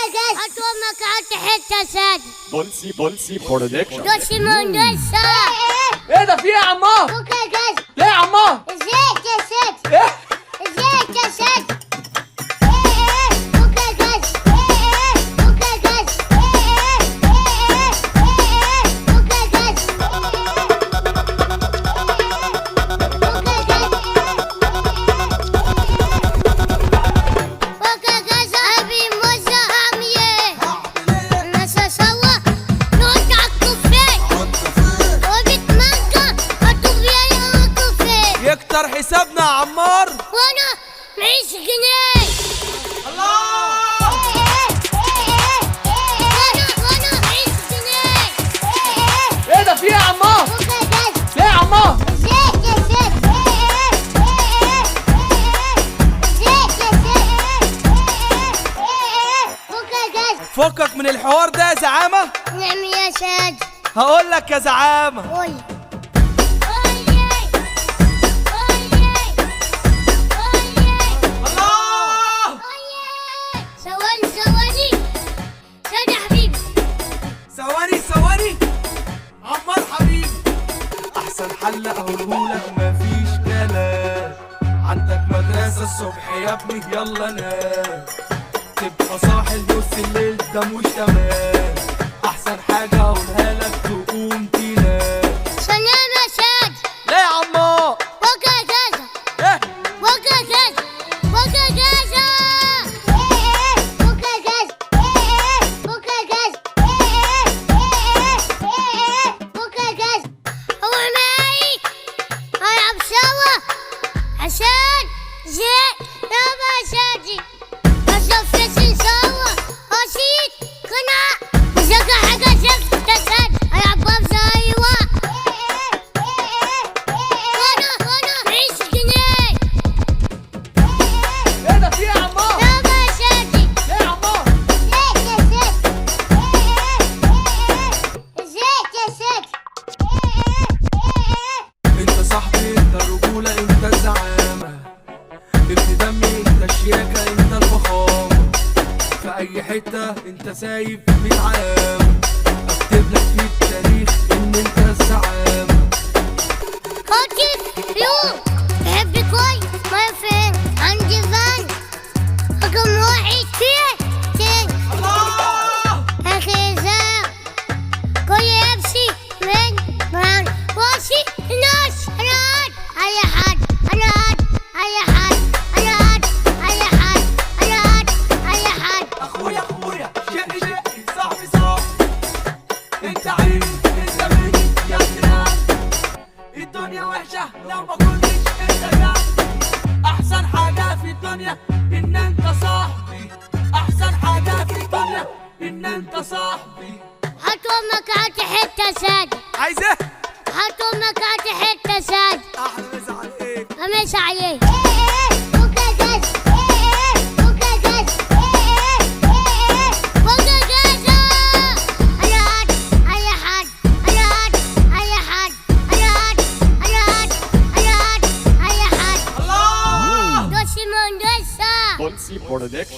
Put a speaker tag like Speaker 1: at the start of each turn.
Speaker 1: Atoma karte حتة سادة
Speaker 2: بولسي بولسي برودكشن
Speaker 1: دوشي مهندسة
Speaker 3: ايه ده في ايه يا عمار
Speaker 1: بكرة جاز
Speaker 3: ليه يا عمار
Speaker 1: ازيك يا سيد
Speaker 3: ايه
Speaker 1: ازيك يا سيد بكرة جاز بكرة جاز بكرة جاز بكرة جاز أبي موزة عمية الناس سوا نقعد على الكوفيه وبتمنكر هتوفي يا كوفيه
Speaker 3: يكتر حسابنا يا عمار
Speaker 1: وانا معيش جنيه
Speaker 3: الله
Speaker 1: وانا وانا معيش جنيه
Speaker 3: ايه ده في ايه يا عمار
Speaker 1: بكرة جاز
Speaker 3: ليه يا عمار
Speaker 1: ازيك يا سيد ازيك يا سيد بكرة جاز
Speaker 3: فكك من الحوار ده يا زعامة
Speaker 1: نعم يا سيد
Speaker 3: هقول لك يا زعامة
Speaker 1: قول
Speaker 3: الله
Speaker 1: ثواني ثواني سيد يا حبيبي
Speaker 3: ثواني ثواني عمار حبيبي احسن حل اقولهولك مفيش كلام عندك مدرسة الصبح يا ابني يلا نام تبقى صاحي نص الليل ده مش تمام احسن حاجة اقولها لك تقوم تنام
Speaker 1: سلام يا سيد
Speaker 3: ليه يا عمار
Speaker 1: بكرة جاز
Speaker 3: ايه
Speaker 1: بكرة جاز بكرة جاز بكرة جاز بكرة جاز بكرة جاز هو معي هنلعب سوا عشان زين يابا شادي نشوف فيسن سوا أسيد قناع إذا حاجة شفت تسد هلعب بابزا أيوة وانا وانا معيش جنيه
Speaker 3: ايه ده في ايه يا عمار
Speaker 1: يابا شادي
Speaker 3: ليه يا عمار
Speaker 1: ازيك يا سيد ازيك يا سيد
Speaker 3: انت صاحبي انت الرجولة انت الزعامة ابن دمي انت الشياكة انت الفخامة في اي حتة انت سايب ميت عام اكتب لك في التاريخ ان انت الزعامة
Speaker 1: خاطر يوم بحب كويس ما فين عندي فان رقم واحد فين فين
Speaker 3: الله
Speaker 1: اخي زاو كل يمشي من من واشي ناس انا قاعد اي حد انا قاعد اي حد انا قاعد اي حد انا قاعد اي حد
Speaker 3: اخويا اخويا شقي شقي صاحبي صاحبي انت عيني انت مني يا جنان الدنيا وحشة لو ما كنتش انت جنبي احسن حاجة في الدنيا ان انت صاحبي احسن حاجة في الدنيا ان انت صاحبي
Speaker 1: حط امك عاد حته ساد
Speaker 3: عايز ايه؟
Speaker 1: حط امك عاد حته ساد
Speaker 3: احلى مسا عليك
Speaker 1: امشي عليه بكره جاز بكره جاز بكره جاز انا قاعد اي حد انا قاعد اي حد انا قاعد انا قاعد انا قاعد اي حد
Speaker 3: الله
Speaker 1: دوشي مهندسه
Speaker 2: بولسي برودكشن